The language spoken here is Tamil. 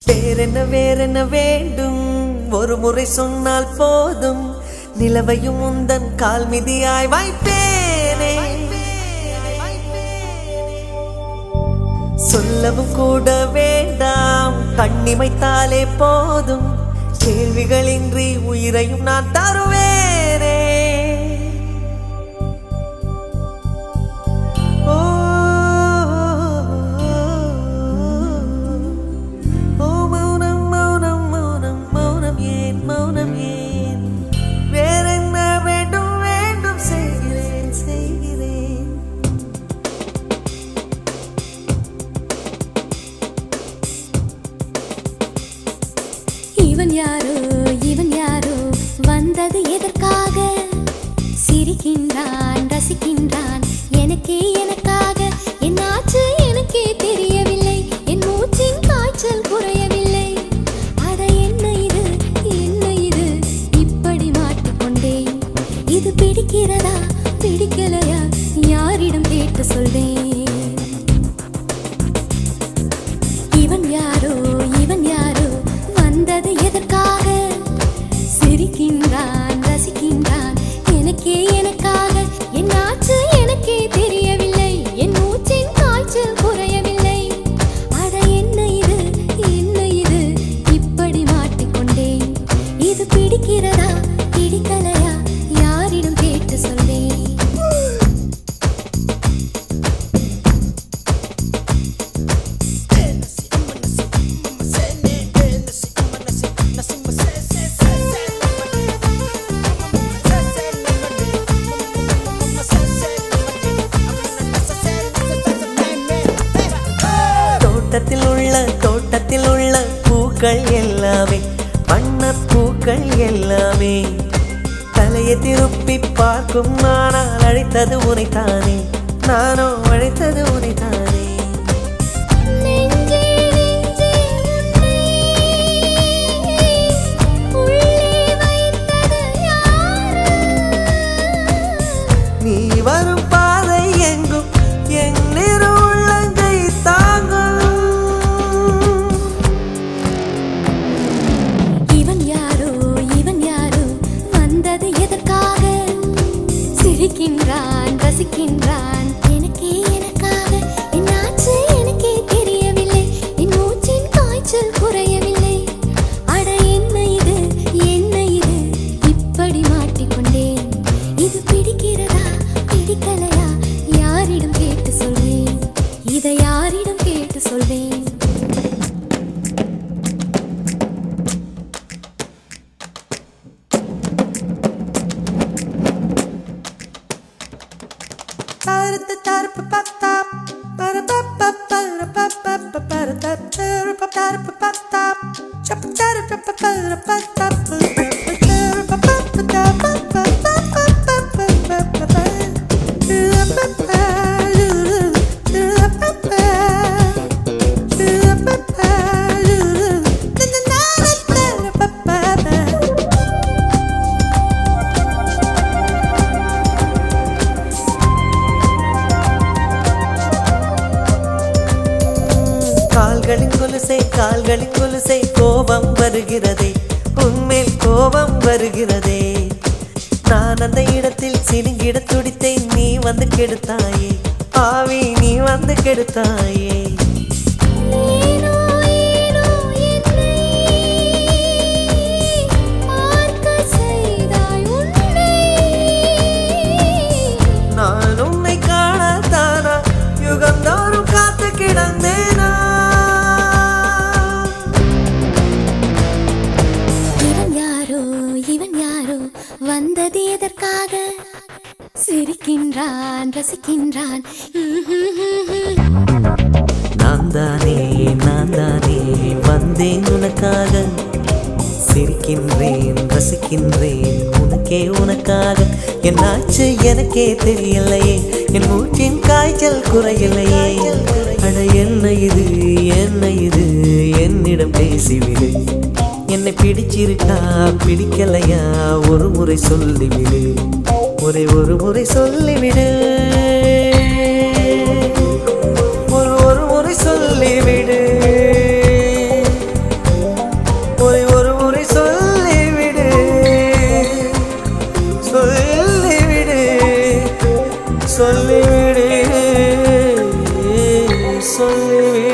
வேறென்ன வேறென்ன வேண்டும் ஒரு முறை சொன்னால் போதும் நிலவையும் உந்தன் கால் மிதியாய் வைப்பேனே சொல்லவும் கூட வேண்டாம் கண்ணிமைத்தாலே போதும் கேள்விகளின்றி உயிரையும் நான் தருவேனே ஓ ஓ மௌனம் மௌனம் மௌனம் மௌனம் ஏன் மௌனம் ஏன் வேறென்ன வேண்டும் வேண்டும் செய்கிறேன் செய்கிறேன் இவன் யாரோ இவன் யாரோ வந்தது எதற்காக சிரிக்கின்றான் ரசிக்கின்றான் எனக்கே எனக்காக என்னாச்சு எனக்கே தெரியவில்லை என் மூச்சின் காய்ச்சல் குறையவில்லை அட என்ன இது என்ன இது இப்படி மாட்டிக்கொண்டேன் இது பிடிக்கிறதா பிடிக்கலையா யாரிடம் கேட்டு சொல்வேன் இவன் யாரோ இவன் யாரோ வந்தது எதற்காக சிரிக்கின்றான் ரசிக்கின்றான் எனக்கே எனக்காக என்னாச்சு எனக்கே தெரியவில்லை என் மூச்சின் காய்ச்சல் குறையவில்லை அட என்ன இது என்ன இது இப்படி மாட்டிக்கொண்டேன் இது பிடிக்கிறதா பிடிக்கலையா யாரிடம் கேட்டு சொல்வேன் தோட்டத்தில் உள்ள தோட்டத்தில் உள்ள பூக்கள் எல்லாமே வண்ணப் பூக்கள் எல்லாமே தலையை திருப்பி பார்க்கும் ஆனால் அழைத்தது உனைத்தானே நானோ அழைத்தது உனைத்தானே நெஞ்சே நெஞ்சே உன்னை உள்ளே வைத்தது யாரு நீ வரும் பாதை எங்கும் என் நிறு உள்ளங்கை தாங்கும் இவன் யாரோ இவன் யாரோ வந்தது எதற்காக சிரிக்கின்றான் ரசிக்கின்றான் எனக்கே எனக்காக என்னாச்சு எனக்கே தெரியவில்லை என் மூச்சின் காய்ச்சல் குறையவில்லை அட என்ன இது என்ன இது இப்படி மாட்டிக்கொண்டேன் இது பிடிக்கிறதா பிடிக்கலையா யாரிடம் கேட்டு சொல்வேன் இதை யாரிடம் கேட்டு சொல்வேன் கால்களின் கொலுசை கால்களின் கொலுசை கோபம் வருகிறதே உன்மேல் கோபம் வருகிறதே நான் அந்த இடத்தில் சினுங்கிட துடித்தேன் நீ வந்து கெடுத்தாயே ஆவி நீ வந்து கெடுத்தாயே ஏனோ ஏனோ என்னை பார்க்க செய்தாய் உன்னை நான் உன்னை காணத்தானா யுகந்தோறும் காத்து கிடந்தேனா இவன் யாரோ இவன் யாரோ வந்தது எதற்காக சிரிக்கின்றான் ரசிக்கின்றான் நான் தானே நான் தானே வந்தேன் உனக்காக சிரிக்கின்றேன் ரசிக்கின்றேன் உனக்கே உனக்காக என்னாச்சு எனக்கே தெரியலையே என் மூச்சின் காய்ச்சல் குறையலையே அட என்ன இது என்ன இது என்னிடம் பேசிவிடு என்னை பிடிச்சிருக்கா பிடிக்கலையா ஒரு முறை சொல்லிவிடு ஒரே ஒரு முறை சொல்லிவிடு ஒரு ஒரு முறை சொல்லிவிடு சொல்லிவிடு சொல்லிவிடு